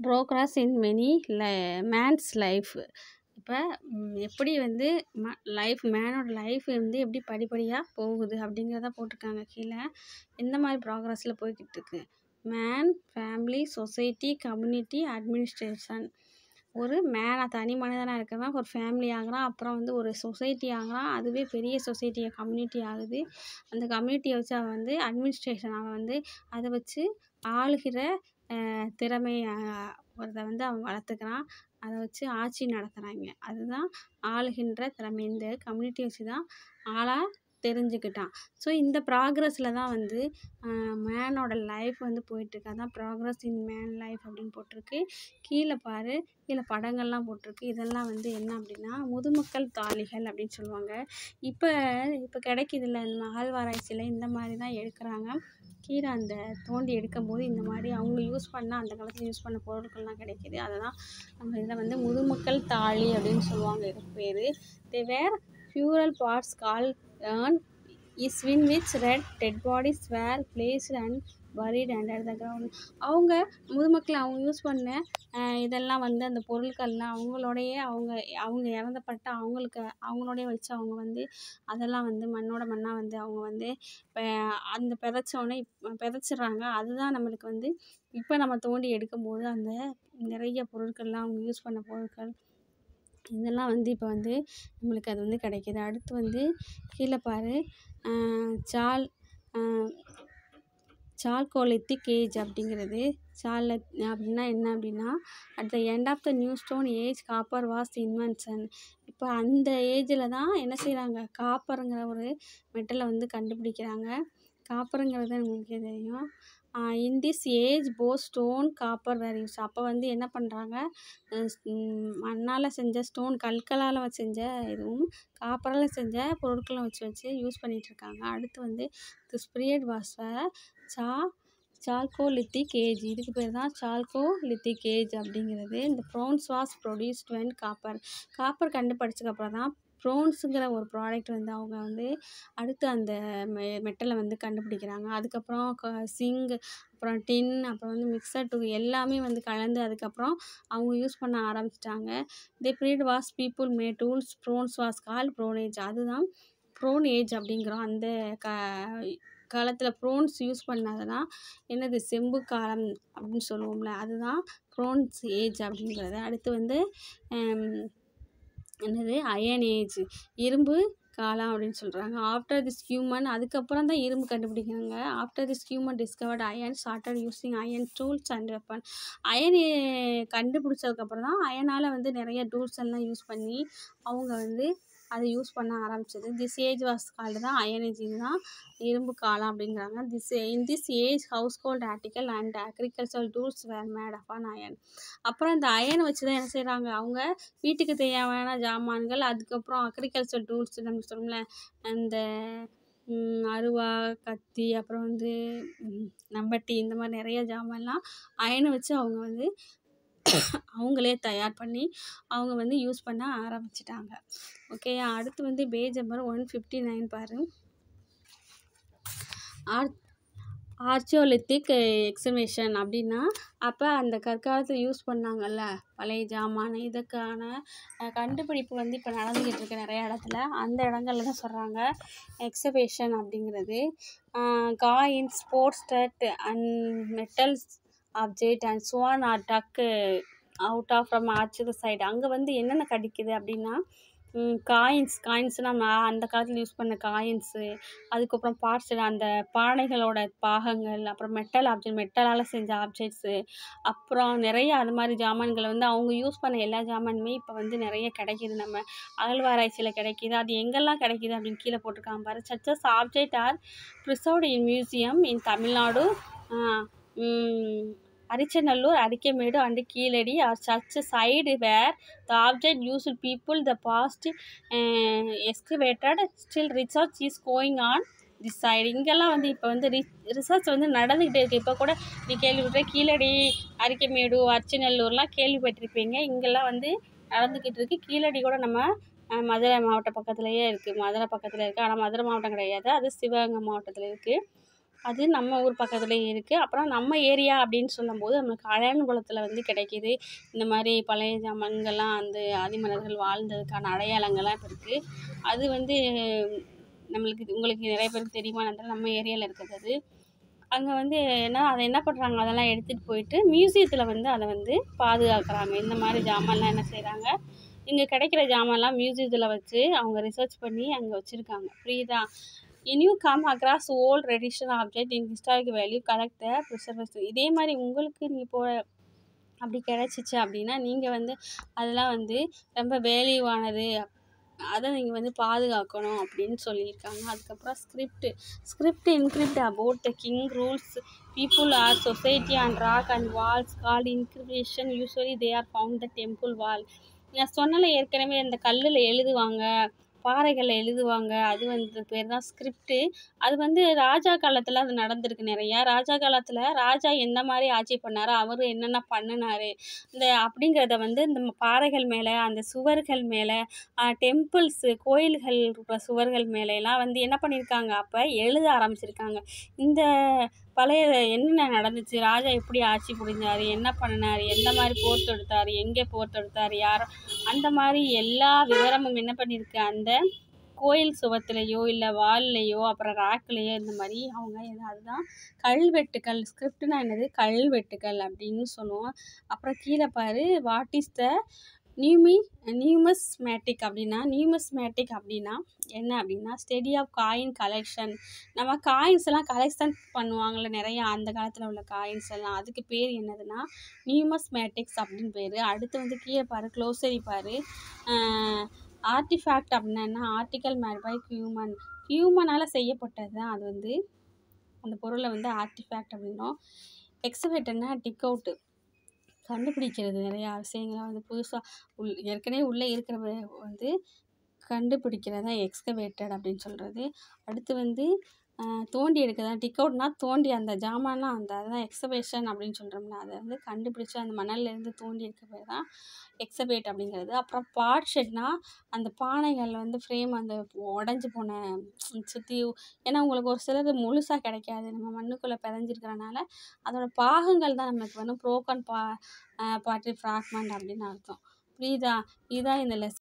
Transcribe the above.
progress in many லை man's life இப்போ எப்படி வந்து ம லைஃப் மேனோட லைஃப் வந்து எப்படி படிப்படியாக போகுது அப்படிங்கிறத போட்டிருக்காங்க கீழே எந்த மாதிரி ப்ராக்ரஸில் போய்கிட்டு இருக்கு man family society community administration ஒரு மேனாக தனி மனிதனாக இருக்கிறவன் ஒரு ஃபேமிலி ஆகுறான் அப்புறம் வந்து ஒரு சொசைட்டி ஆகுறான் அதுவே பெரிய சொசைட்டி கம்யூனிட்டி ஆகுது அந்த கம்யூனிட்டியை வச்சு அவன் வந்து அட்மினிஸ்ட்ரேஷன் அவன் வந்து அதை வச்சு ஆளுகிற திறமை ஒருத்த வந்து அவன் வளர்த்துக்கிறான் அதை வச்சு ஆட்சி நடத்துகிறாங்க அதுதான் ஆளுகின்ற திறமை இந்த கம்யூனிட்டி வச்சு தான் ஆளாக தெரிஞ்சுக்கிட்டான் ஸோ இந்த ப்ராக்ரஸில் தான் வந்து மேனோட லைஃப் வந்து போயிட்டுருக்கு அதான் ப்ராக்ரஸ் இன் மேன் லைஃப் அப்படின்னு போட்டிருக்கு கீழே பாரு கீழே படங்கள்லாம் போட்டிருக்கு இதெல்லாம் வந்து என்ன அப்படின்னா முதுமக்கள் தாளிகள் அப்படின்னு சொல்லுவாங்க இப்போ இப்போ கிடைக்கிதுல்ல இந்த அகழ்வாராய்ச்சியில் இந்த மாதிரி தான் எடுக்கிறாங்க கீழே அந்த தோண்டி எடுக்கும்போது இந்த மாதிரி அவங்க யூஸ் பண்ண அந்த காலத்தில் யூஸ் பண்ண பொருட்கள்லாம் கிடைக்கிது அதை தான் நம்ம இதில் வந்து முதுமக்கள் தாழி அப்படின்னு சொல்லுவாங்க இதுக்கு பேர் they were funeral parts call urn is win which red dead bodies were placed and buried under the ground அவங்க முதுமக்கள் அவங்க யூஸ் பண்ண இதெல்லாம் வந்து அந்த பொருட்கள்லாம் அவங்களோடையே அவங்க அவங்க இறந்தப்பட்ட அவங்களுக்கு அவங்களோடயே வச்சு அவங்க வந்து அதெல்லாம் வந்து மண்ணோட மண்ணாக வந்து அவங்க வந்து இப்போ அந்த பிதச்சோடனே பிதச்சிட்றாங்க அதுதான் நம்மளுக்கு வந்து இப்போ நம்ம தோண்டி எடுக்கும்போது அந்த நிறைய பொருட்கள்லாம் அவங்க யூஸ் பண்ண பொருட்கள் இதெல்லாம் வந்து இப்போ வந்து நம்மளுக்கு அது வந்து கிடைக்கிது அடுத்து வந்து கீழே பாரு சால் சால்கோலித்திக் ஏஜ் அப்படிங்கிறது சால் அப்படின்னா என்ன அப்படின்னா at the end of the new stone age copper was invention இப்போ அந்த ஏஜில் தான் என்ன செய்கிறாங்க காப்பருங்கிற ஒரு மெட்டலை வந்து கண்டுபிடிக்கிறாங்க காப்பருங்கிறது நம்மளுக்கே தெரியும் இன் திஸ் ஏஜ் போ ஸ்டோன் காப்பர் வேர் யூஸ் அப்போ வந்து என்ன பண்ணுறாங்க மண்ணால் செஞ்ச ஸ்டோன் கற்களால் செஞ்ச இதுவும் காப்பரால் செஞ்ச பொருட்களும் வச்சு வச்சு யூஸ் பண்ணிகிட்ருக்காங்க அடுத்து வந்து திஸ் பீரியட் வாஸ் சா சால்கோலித்திக் ஏஜ் இதுக்கு பேர் தான் சால்கோலித்திக் ஏஜ் அப்படிங்கிறது இந்த bronze was produced when copper copper கண்டுபிடிச்சதுக்கப்புறம் தான் ப்ரோன்ஸுங்கிற ஒரு ப்ராடக்ட் வந்து அவங்க வந்து அடுத்து அந்த மெ மெட்டலை வந்து கண்டுபிடிக்கிறாங்க அதுக்கப்புறம் க சிங்க் அப்புறம் டின் அப்புறம் வந்து மிக்சர் டூ எல்லாமே வந்து கலந்து அதுக்கப்புறம் அவங்க யூஸ் பண்ண ஆரம்பிச்சிட்டாங்க the period was people may tools bronze was call bronze age அதுதான் ப்ரோன் ஏஜ் அப்படிங்கிறோம் அந்த க காலத்தில் ப்ரோன்ஸ் யூஸ் பண்ணதெல்லாம் என்னது செம்பு காலம் அப்படின்னு சொல்லுவோம்ல அதுதான் ப்ரோன்ஸ் ஏஜ் அப்படிங்கிறது அடுத்து வந்து என்னது அயன் ஏஜ் இரும்பு காலம் அப்படின்னு சொல்கிறாங்க ஆஃப்டர் திஸ் ஹியூமன் அதுக்கப்புறம் தான் இரும்பு கண்டுபிடிக்கிறாங்க after this human discovered iron started using iron tools and weapon iron கண்டுபிடிச்சதுக்கப்புறம் தான் அயனால் வந்து நிறைய டூல்ஸ் எல்லாம் யூஸ் பண்ணி அவங்க வந்து அதை யூஸ் பண்ண ஆரம்பிச்சது திஸ் ஏஜ் வாஸ் கால்டு தான் அயன் ஏஜ் இதுதான் இரும்பு காலம் அப்படிங்கிறாங்க this in this age household article and agricultural tools were made of an iron அப்புறம் இந்த அயனை வச்சு தான் என்ன செய்கிறாங்க அவங்க வீட்டுக்கு தேவையான ஜாமான்கள் அதுக்கப்புறம் அக்ரிகல்ச்சர் டூல்ஸ் நம்ம சொல்லல அந்த அருவா கத்தி அப்புறம் வந்து நம்பட்டி இந்த மாதிரி நிறைய ஜாமான்லாம் அயனை வச்சு அவங்க வந்து அவங்களே தயார் பண்ணி அவங்க வந்து யூஸ் பண்ண ஆரம்பிச்சிட்டாங்க ஓகேயா அடுத்து வந்து page number one fifty nine பாரு ஆர் ஆர்ச்சியோலித்திக் எக்ஸிபிஷன் அப்படின்னா அப்போ அந்த கற்காலத்தில் யூஸ் பண்ணாங்கல்ல பழைய ஜாமான் இதுக்கான கண்டுபிடிப்பு வந்து இப்போ நடந்துக்கிட்டு இருக்கு நிறைய இடத்துல அந்த இடங்கள்ல தான் சொல்கிறாங்க எக்ஸிபிஷன் அப்படிங்கிறது coin sports stud and metals object and swan are dug out of from archer side அங்கே வந்து என்னென்ன கிடைக்குது அப்படின்னா காயின்ஸ் காயின்ஸ்னால் அந்த காலத்தில் யூஸ் பண்ண காயின்ஸு அதுக்கப்புறம் பார்ட்ஸ் அந்த பானைகளோட பாகங்கள் அப்புறம் மெட்டல் ஆப்ஜெக்ட் மெட்டலால் செஞ்ச ஆப்ஜெக்ட்ஸு அப்புறம் நிறைய அது மாதிரி ஜாமான்களை வந்து அவங்க யூஸ் பண்ண எல்லா ஜாமானுமே இப்போ வந்து நிறைய கிடைக்கிது நம்ம அகழ்வாராய்ச்சியில் கிடைக்கிது அது எங்கெல்லாம் கிடைக்கிது அப்படின்னு கீழே போட்டிருக்காங்க பாரு such as object are preserved in museum in Tamil Nadu Arichanallur Arikamedu and Keezhadi are சர்ச் side where the object used people the past excavated still research is going on this side இங்கெல்லாம் வந்து இப்போ வந்து ரி ரிசர்ச் வந்து நடந்துக்கிட்டே இருக்குது இப்போ கூட நீ கேள்விப்பட்ட கீழடி அரிக்கமேடு அரிச்சநல்லூர்லாம் கேள்விப்பட்டிருப்பீங்க இங்கெல்லாம் வந்து நடந்துக்கிட்டு இருக்குது கீழடி கூட நம்ம மதுரை மாவட்ட பக்கத்துலேயே இருக்குது மதுரை பக்கத்தில் இருக்குது ஆனால் மதுரை மாவட்டம் கிடையாது அது சிவகங்கை மாவட்டத்தில் இருக்குது அது நம்ம ஊர் பக்கத்துலேயே இருக்குது அப்புறம் நம்ம ஏரியா அப்படின்னு சொல்லும்போது நம்மளுக்கு அழகன்புலத்தில் வந்து கிடைக்கிது இந்த மாதிரி பழைய ஜாமான்கள்லாம் அந்த ஆதிமன்னர்கள் வாழ்ந்ததுக்கான அடையாளங்கள்லாம் இப்போ இருக்குது அது வந்து நம்மளுக்கு இது- உங்களுக்கு நிறைய பேருக்கு தெரியுமான்னு தெரியல நம்ம ஏரியாவில் இருக்கிறது அது அங்கே வந்து என்ன அதை என்ன பண்ணுறாங்க அதெல்லாம் எடுத்துகிட்டு போயிட்டு மியூசியத்தில் வந்து அதை வந்து பாதுகாக்கிறாங்க இந்த மாதிரி ஜாமான்லாம் என்ன செய்கிறாங்க இங்கே கிடைக்கிற ஜாமான்லாம் மியூசியத்தில் வச்சு அவங்க ரிசர்ச் பண்ணி அங்கே வச்சுருக்காங்க புரியுதா in you come across old traditional object in historic value collect the preservation இதே மாதிரி உங்களுக்கு நீங்கள் போ அப்படி கிடச்சிச்சு அப்படின்னா நீங்கள் வந்து அதெல்லாம் வந்து ரொம்ப வேல்யூவானது அதை நீங்கள் வந்து பாதுகாக்கணும் அப்படின்னு சொல்லியிருக்காங்க அதுக்கப்புறம் script script inscript about the king rules people are society and rock and walls called inscription usually they are found the temple wall நான் சொன்னல ஏற்கனவே இந்த கல்லில் எழுதுவாங்க பாறைகளில் எழுதுவாங்க அது வந்து பேர் தான் ஸ்கிரிப்டு அது வந்து ராஜா காலத்தில் அது நடந்திருக்கு நிறையா ராஜா காலத்தில் ராஜா எந்த மாதிரி ஆட்சி பண்ணாரோ அவர் என்னென்ன பண்ணினாரு இந்த அப்படிங்கிறத வந்து இந்த பாறைகள் மேலே அந்த சுவர்கள் மேலே டெம்பிள்ஸு கோயில்கள் இருக்கிற சுவர்கள் மேலெலாம் வந்து என்ன பண்ணியிருக்காங்க அப்போ எழுத ஆரம்பிச்சிருக்காங்க இந்த பழைய என்னென்ன நடந்துச்சு ராஜா எப்படி ஆட்சி புரிஞ்சார் என்ன பண்ணினார் எந்த மாதிரி போர் தொடுத்தார் எங்கே போர் தொடுத்தார் யார் அந்த மாதிரி எல்லா விவரமும் என்ன பண்ணியிருக்கு அந்த கோயில் சுவத்துலேயோ இல்லை வால்லையோ அப்புறம் ராக்லேயோ இந்த மாதிரி அவங்க எது அதுதான் கல்வெட்டுக்கள் ஸ்கிரிப்ட்னா என்னது கல்வெட்டுக்கள் அப்படின்னு சொல்லுவோம் அப்புறம் கீழே பாரு வாட் இஸ் த நியூமி நியூமஸ்மேட்டிக் அப்படின்னா நியூமஸ்மேட்டிக் அப்படின்னா என்ன அப்படின்னா ஸ்டடி ஆஃப் காயின் கலெக்ஷன் நம்ம காயின்ஸ் எல்லாம் கலெக்ஷன் பண்ணுவாங்கள்ல நிறையா அந்த காலத்தில் உள்ள காயின்ஸ் எல்லாம் அதுக்கு பேர் என்னதுன்னா நியூமஸ்மேட்டிக்ஸ் அப்படின்னு பேர் அடுத்து வந்து கீழே பாரு க்ளோசரி பாரு ஆர்டிஃபேக்ட் அப்படின்னா ஆர்டிக்கல் மேட் பை ஹியூமன் ஹியூமனால் செய்யப்பட்டது தான் அது வந்து அந்த பொருளை வந்து ஆர்டிஃபேக்ட் அப்படின்னோம் எக்ஸவேட்டர்னா டிக் அவுட்டு கண்டுபிடிக்கிறது நிறையா விஷயங்களை வந்து புதுசாக உள் ஏற்கனவே உள்ளே இருக்கிற வந்து கண்டுபிடிக்கிறதா எக்ஸ்கவேட்டட் அப்படின்னு சொல்கிறது அடுத்து வந்து ஆஹ், தோண்டி எடுக்கிறதா டிக் அவுட்னா தோண்டி அந்த ஜாமான்லாம் அந்த அதுதான் எக்ஸவேஷன் அப்படின்னு சொல்கிறோம்னா அதை வந்து கண்டுபிடிச்சி அந்த மணல்லேருந்து தோண்டி எடுக்க பேர் தான் எக்ஸவேட் அப்படிங்கிறது அப்புறம் பாட் ஷெட்னா அந்த பானைகள் வந்து ஃப்ரேம் அந்த உடஞ்சி போன சுற்றி ஏன்னா உங்களுக்கு ஒரு சிலது முழுசாக கிடைக்காது நம்ம மண்ணுக்குள்ளே பிதஞ்சிருக்கிறனால அதோட பாகங்கள் தான் நம்மளுக்கு வந்து ப்ரோக்கன் பா பாட்டு ஃப்ராக்மெண்ட் அப்படின்னு அர்த்தம் புரியுதா இதுதான் இந்த லெஸ்